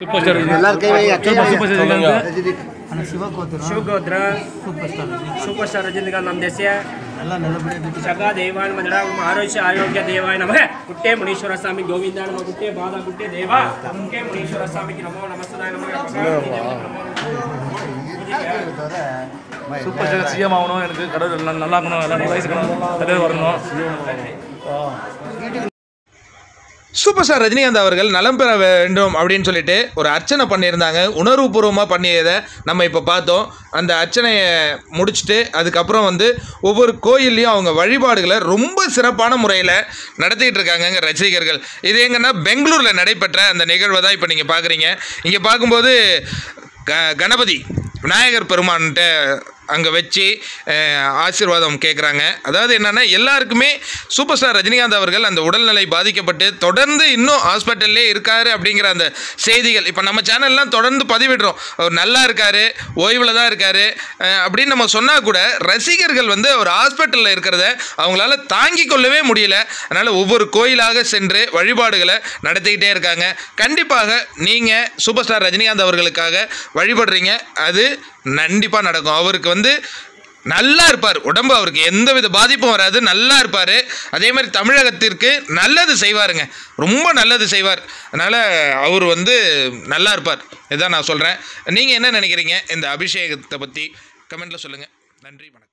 Super star எல்லாரும் கை வைங்க, கை சூப்பர் வைங்க. சூப்பர் ரஜினிகாந்த் ரஜினி ஆனால் சிவகோத்திரம் ಶಿವಗೋತ್ರ super star Rajini super star Rajinikanth ನಮ್ಮ ದೇಶ நல்லா நல்லபடியாக வீட்டு ಶಗ ದೇವಾನ್ ಮಂದಿರ ಆರೋಗ್ಯ ಆರೋಗ್ಯ ದೇವಾಯ ನಮಃ ಗುಟ್ಟೆ ಮುನೀಶ್ವರ ಸ್ವಾಮಿ ಗೋವಿಂದ ನಮ ಗುಟ್ಟೆ ಬಾದ ಗುಟ್ಟೆ ದೇವ ಗುಟ್ಟೆ ಮುನೀಶ್ವರ ಸ್ವಾಮಿಗೆ ನಮೋ ನಮಸ್ತದಾಯ ನಮಃ சூப்பர் ஸ்டார் சிஎம் ஆகணும் எனக்கு கடவுள் நல்லா நல்லா இருக்கணும் எல்லாம் வயசுக்கணும் தலைவர் வரணும் சூப்பர் ஸ்டார் ரஜினிகாந்த் அவர்கள் நலம் பெற வேண்டும் அப்படின்னு சொல்லிட்டு ஒரு அர்ச்சனை பண்ணியிருந்தாங்க உணர்வுபூர்வமாக பண்ணியதை நம்ம இப்போ பார்த்தோம் அந்த அர்ச்சனையை முடிச்சுட்டு அதுக்கப்புறம் வந்து ஒவ்வொரு கோயில்லையும் அவங்க வழிபாடுகளை ரொம்ப சிறப்பான முறையில் நடத்திட்டு இருக்காங்கங்க ரசிகர்கள் இது எங்கன்னா பெங்களூரில் நடைபெற்ற அந்த நிகழ்வை தான் இப்போ நீங்கள் பார்க்குறீங்க இங்கே பார்க்கும்போது க கணபதி விநாயகர் பெருமான்கிட்ட அங்கே வச்சு அஹ், ஆசீர்வாதம் கேட்குறாங்க அதாவது என்னென்னா எல்லாருக்குமே சூப்பர் ஸ்டார் ரஜினிகாந்த் அவர்கள் அந்த உடல்நிலை பாதிக்கப்பட்டு தொடர்ந்து இன்னும் ஹாஸ்பிட்டல்லே இருக்காரு அப்படிங்கிற அந்த செய்திகள் இப்போ நம்ம சேனல்லாம் தொடர்ந்து பதிவிடுறோம் அவர் நல்லா இருக்காரு ஓய்வில் தான் இருக்காரு அஹ், அப்படின்னு நம்ம சொன்னால் கூட ரசிகர்கள் வந்து அவர் ஹாஸ்பிட்டலில் இருக்கிறத அவங்களால தாங்கிக் கொள்ளவே முடியல அதனால் ஒவ்வொரு கோயிலாக சென்று வழிபாடுகளை நடத்திக்கிட்டே இருக்காங்க கண்டிப்பாக நீங்கள் சூப்பர் ஸ்டார் ரஜினிகாந்த் அவர்களுக்காக வழிபடுறீங்க அது கண்டிப்பாக நடக்கும் அவருக்கு வந்து நல்லா இருப்பார் உடம்பு அவருக்கு எந்தவித பாதிப்பும் வராது நல்லா இருப்பார் அதே மாதிரி தமிழகத்திற்கு நல்லது செய்வாருங்க ரொம்ப நல்லது செய்வார் அதனால் அவர் வந்து நல்லா இருப்பார் இதான் நான் சொல்கிறேன் நீங்கள் என்ன நினைக்கிறீங்க இந்த அபிஷேகத்தை பற்றி கமெண்ட்டில் சொல்லுங்கள் நன்றி வணக்கம்